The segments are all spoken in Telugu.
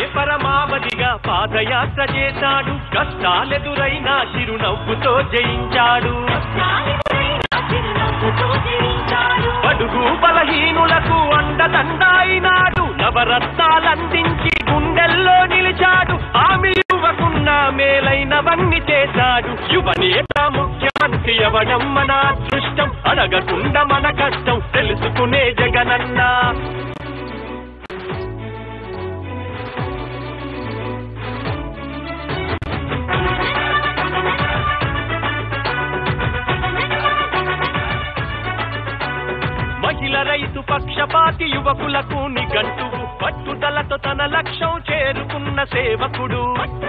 పరమావధిగా పాదయాత్ర చేశాడు కష్టాలెదురైనా చిరునవ్వుతో జయించాడు బడుగు బలహీనులకు అండదండాయినాడు నవరత్నాలందించి గుండెల్లో నిలిచాడు ఆమె యువకున్న మేలైనవన్నీ చేశాడు యువనేత ముఖ్యమంత్రి అవడం మన అదృష్టం అడగకుండా మన కష్టం తెలుసుకునే జగనన్నా మహిళ రైతు పక్షపాతి యువకులకు నిఘంటువు పట్టుదలతో తన లక్ష్యం చేరుకున్న సేవకుడు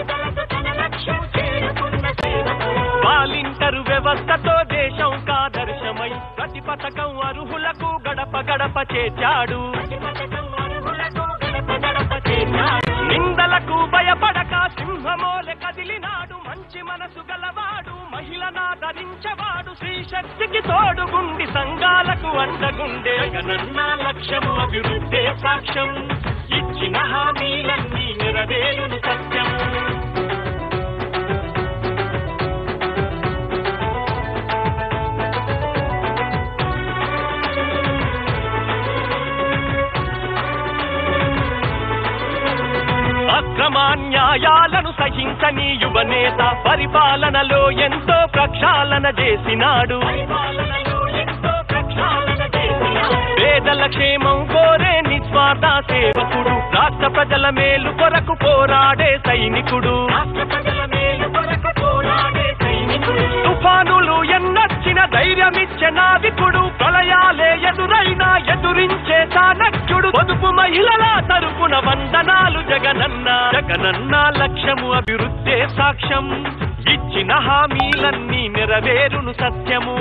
వాలింటరు వ్యవస్థతో దేశం కాదర్శమై ప్రతి పథకం అర్హులకు గడప గడప చేర్చాడు నిందలకు భయపడక సింహమోలె కదిలినాడు మంచి మనసు గలవాడు మహిళనాదరించవాడు శ్రీ శక్తికి తోడుగుండి సంఘాలకు అండగుండే జగనన్న లక్ష్యము అభివృద్ధే సాక్ష్యం ఇచ్చిన హామీలన్నీ నెరవేరును సత్యం అక్రమాన్యాయాలను సహించని యువనేత పరిపాలనలో ఎంతో ప్రక్షాళన చేసినాడు పేదల క్షేమం కోరే నిస్వార్థ సేవకుడు రాష్ట్ర ప్రజల మేలు కొరకు పోరాడే సైనికుడు తుఫానులు ఎన్నొచ్చిన ధైర్యమిచ్చే నావికుడు ప్రళయాలే ఎదురైనా ఎదురించే చాణక్యుడు పొదుపు మహిళల తరపున వందనాలు జగనన్న జగనన్న లక్ష్యము అభివృద్ధే సాక్ష్యం ఇచ్చిన హామీలన్నీ నెరవేరును సత్యము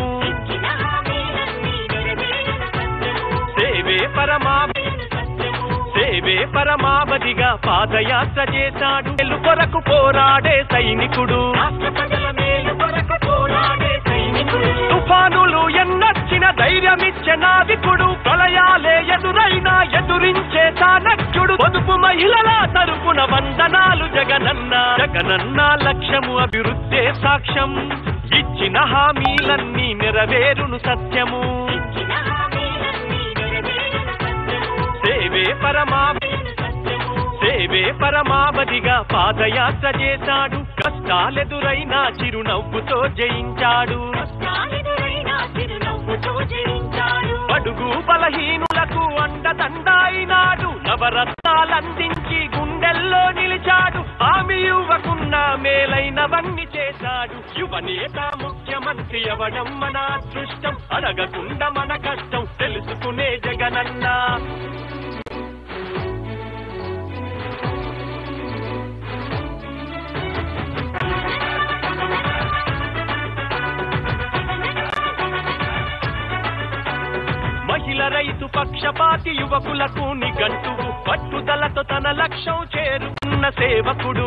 సేవే పరమా సేవే పరమావధిగా పాదయాత్ర చేశాడు వెలు కొరకు పోరాడే సైనికుడు తుఫానులు ఎన్నొచ్చిన ధైర్యమిచ్చే నావికుడు ప్రళయాలే ఎదురైనా ఎదురించే చాణక్యుడు పొదుపు మహిళల తరపున వందనాలు జగనన్న జగనన్న లక్ష్యము అభివృద్ధే సాక్ష్యం ఇచ్చిన హామీలన్నీ నెరవేరును సత్యము సేవే పరమా సేవే పరమావధిగా పాదయాత్ర చేశాడు కష్టాలెదురైనా చిరునవ్వుతో జయించాడు బడుగు బలహీనులకు అండదండాయినాడు నవరత్నాలందించి గుండెల్లో నిలిచాడు ఆమె యువకున్న మేలైనవన్నీ చేశాడు యువనేత ముఖ్యమంత్రి అవడం మన అదృష్టం అడగకుండా మన కష్టం తెలుసుకునే జగనన్నా మహిళ రైతు పక్షపాతి యువకులకు నిఘంటువు పట్టుదలతో తన లక్ష్యం చేరుకున్న సేవకుడు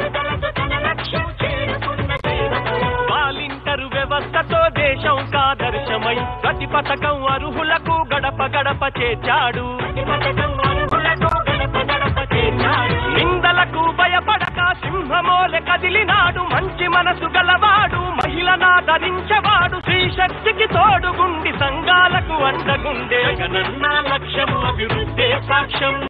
వాలింటరు వ్యవస్థతో దేశం కాదర్శమై ప్రతి పథకం అర్హులకు గడప గడప చేర్చాడు నిందలకు భయపడక సింహమోలె కదిలినాడు మంచి మనసు గలవాడు మహిళనాదరించవాడు శ్రీ శక్తికి తోడుగుండి సంఘాలకు అండగుండే జగనన్న లక్ష్యం అభివృద్ధే సాక్ష్యం